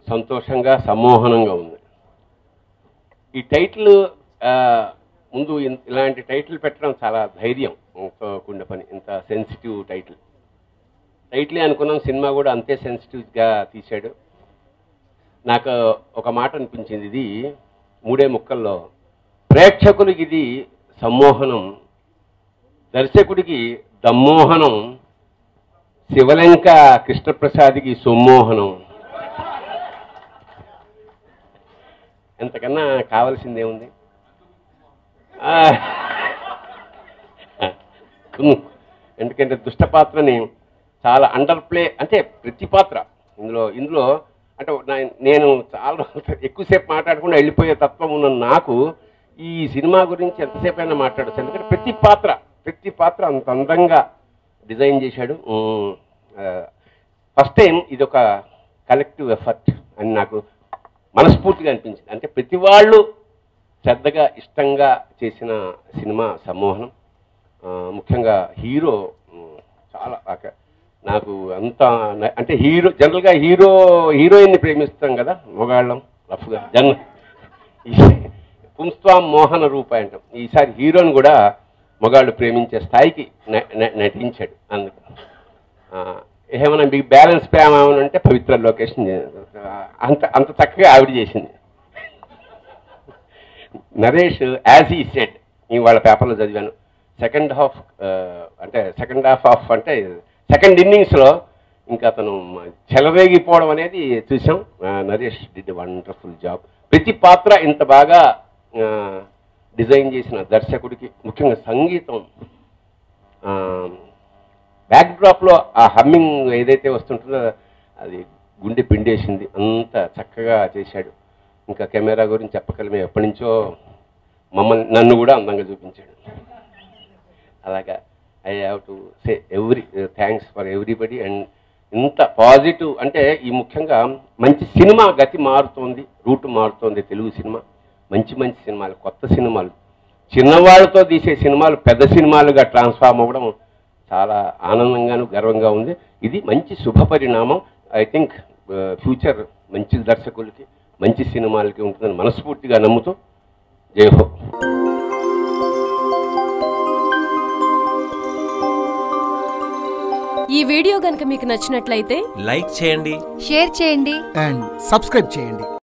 సంతోషంగా సమ్మోహనంగా ఉంది ఈ టైటిల్ ఆ, ముందు ఇన్- ఇలాంటి టైటిల్ పెట్టడం చాలా ధైర్యం తో కూడిన పని ఇంత సెన్సిటివ్ టైటిల్ టైటిలే అనుకున్నాం సినిమా కూడా అంతే సెన్సిటివ్గా తీశాడు నాకు ఒక మాట అనిపించింది ఇది మూడే ముక్కల్లో ప్రేక్షకులకి ఇది సమ్మోహనం దర్శకుడికి దమ్మోహనం శివలంక కృష్ణప్రసాద్కి సమ్మోహనం ఎంతకన్నా కావలసిందేముంది ఆ, కుమ్ము. ఎందుకంటే దుష్ట పాత్రని చాలా అండర్ ప్లే అంటే ప్రతి పాత్ర ఇందులో ఇందులో అంటే నా- నేను చాలా రోజులు ఎక్కువసేపు మాట్లాడకుండా వెళ్ళిపోయే తత్వం ఉన్న నాకు ఈ సినిమా గురించి ఎంతసేపు అయినా మాట్లాడచ్చు ఎందుకంటే ప్రతి పాత్ర ప్రతి పాత్ర అంత అందంగా డిజైన్ చేశాడు ఫస్ట్ టైం ఇది ఒక కలెక్టివ్ ఎఫర్ట్ అని నాకు మనస్ఫూర్తిగా అనిపించింది అంటే ప్రతి వాళ్ళు శ్రద్ధగా ఇష్టంగా చేసిన సినిమా సమ్మోహనం ఆ, ముఖ్యంగా హీరో ఉమ్, చాలా ఆక- నాకు అంత న- అంటే హీరో జనరల్గా హీరో హీరోయిన్ని ప్రేమిస్తాం కదా మొగాళ్ళం రఫ్గా జన్ పుంస్వాం మోహన రూపాయి అంటాం ఈసారి హీరోని కూడా మొగాళ్ళు ప్రేమించే స్థాయికి న- న- నటించాడు అందుకు ఆ, ఏమైనా మీకు బ్యాలెన్స్ ప్రేమ ఏమైనా అంటే పవిత్ర లొకేషన్ అంత అంత చక్కగా ఆవిడ చేసింది నరేష్ యాజ్ ఈ సెట్ ఈ వాళ్ళ పేపర్లో చదివాను సెకండ్ హాఫ్ అంటే సెకండ్ హాఫ్ ఆఫ్ అంటే సెకండ్ ఇన్నింగ్స్లో ఇంకా అతను చెలరేగిపోవడం అనేది చూసాం ఆ, నరేష్ డిడ్ వండర్ఫుల్ జాబ్ ప్రతి పాత్ర ఇంత బాగా డిజైన్ చేసిన దర్శకుడికి ముఖ్యంగా సంగీతం బ్యాక్డ్రాప్లో ఆ హమ్మింగ్ ఏదైతే వస్తుంటుందో అది గుండె పిండేసింది అంత చక్కగా చేశాడు ఇంకా కెమెరా గురించి చెప్పగలమే ఎప్పటి నుంచో మమ్మల్ని నన్ను కూడా అందంగా చూపించాడు అలాగా I have to say every thanks for everybody and ఇంత పాజిటివ్ అంటే ఈ ముఖ్యంగా మంచి సినిమా గతి మారుతోంది రూట్ మారుతోంది తెలుగు సినిమా మంచి మంచి సినిమాలు కొత్త సినిమాలు చిన్నవాళ్ళతో తీసే సినిమాలు పెద్ద సినిమాలుగా ట్రాన్స్ఫార్మ్ అవ్వడం చాలా ఆనందంగాను గర్వంగా ఉంది ఇది మంచి శుభ పరిణామం ఐ థింక్ ఫ్యూచర్ మంచి దర్శకులకి మంచి సినిమాలకి ఉంటుందని మనస్ఫూర్తిగా నమ్ముతూ జై హో ఈ వీడియో గనుక మీకు నచ్చినట్లయితే లైక్ చేయండి షేర్ చేయండి అండ్ సబ్స్క్రైబ్ చేయండి